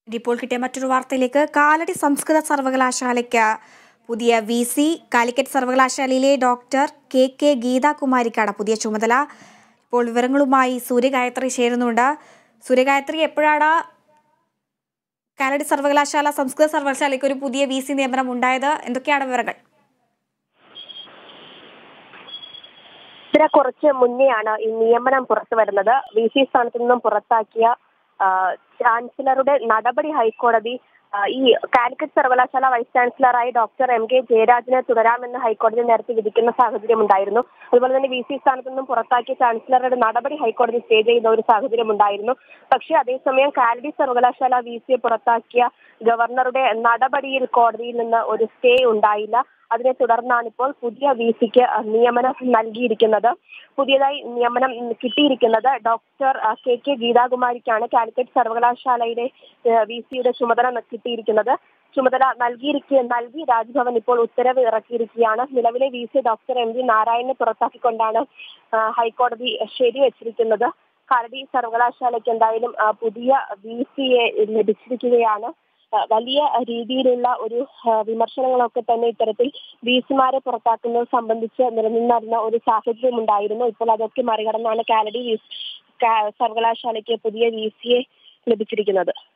ഇപ്പോൾ കിട്ടിയ മറ്റൊരു വാർത്തയിലേക്ക് കാലടി സംസ്കൃത സർവകലാശാലയ്ക്ക് പുതിയ വി സി കാലിക്കറ്റ് സർവകലാശാലയിലെ ഡോക്ടർ കെ കെ ഗീതാകുമാരിക്കാണ് പുതിയ ചുമതല ഇപ്പോൾ വിവരങ്ങളുമായി സൂര്യഗായത്രി ചേരുന്നുണ്ട് സൂര്യഗായത്രി എപ്പോഴാണ് കാലടി സർവകലാശാല സംസ്കൃത സർവകലാശാലയ്ക്ക് ഒരു പുതിയ വി സി നിയമനം ഉണ്ടായത് എന്തൊക്കെയാണ് വിവരങ്ങൾ ഇതിന് കുറച്ച് മുന്നെയാണ് ഈ നിയമനം പുറത്തു വരുന്നത് വി സി സ്ഥാനത്ത് നിന്നും പുറത്താക്കിയ ആ, ചാൻസലറുടെ നടപടി ഹൈക്കോടതി ആ, ഈ കാലിക്കറ്റ് സർവകലാശാല വൈസ് ചാൻസലറായി ഡോക്ടർ എം കെ ജയരാജനെ തുടരാമെന്ന് ഹൈക്കോടതി നേരത്തെ വിധിക്കുന്ന സാഹചര്യം ഉണ്ടായിരുന്നു അതുപോലെ തന്നെ വി സി സ്ഥാനത്ത് നിന്നും പുറത്താക്കിയ ചാൻസലറുടെ നടപടി ഹൈക്കോടതി സ്റ്റേ ചെയ്യുന്ന ഒരു സാഹചര്യം ഉണ്ടായിരുന്നു പക്ഷേ അതേസമയം കാലടി സർവകലാശാല വി സിയെ പുറത്താക്കിയ ഗവർണറുടെ നടപടിയിൽ കോടതിയിൽ നിന്ന് ഒരു സ്റ്റേ ഉണ്ടായില്ല അതിനെ തുടർന്നാണ് ഇപ്പോൾ പുതിയ വി സിക്ക് നിയമനം നൽകിയിരിക്കുന്നത് പുതിയതായി നിയമനം കിട്ടിയിരിക്കുന്നത് ഡോക്ടർ ആ, കെ കെ ഗീതാകുമാരിക്കാണ് കാലിക്കറ്റ് സർവകലാശാലയുടെ വി സിയുടെ ചുമതല ന- കിട്ടിയിരിക്കുന്നത് ചുമതല നൽകിയിരിക്കുക നൽകി രാജ്ഭവൻ ഇപ്പോൾ ഉത്തരവ് ഇറക്കിയിരിക്കുകയാണ് നിലവിലെ V C doctor M V നാരായണനെ പുറത്താക്കിക്കൊണ്ടാണ് ആ, ഹൈക്കോടതി ശരിവെച്ചിരിക്കുന്നത് കാലടി സർവകലാശാലയ്ക്ക് എന്തായാലും ആ, പുതിയ വി സിയെ ലഭിച്ചിരിക്കുകയാണ് ആ, വലിയ രീതിയിലുള്ള ഒരു ആ, വിമർശനങ്ങളൊക്കെ തന്നെ ഇത്തരത്തിൽ വി സിമാരെ പുറത്താക്കുന്നത് സംബന്ധിച്ച് നിലനിന്നിരുന്ന ഒരു സാഹചര്യം ഉണ്ടായിരുന്നു ഇപ്പോൾ അതൊക്കെ മറികടന്നാണ് കാലടി വി- കാ- സർവകലാശാലയ്ക്ക് പുതിയ വി സിയെ ലഭിച്ചിരിക്കുന്നത്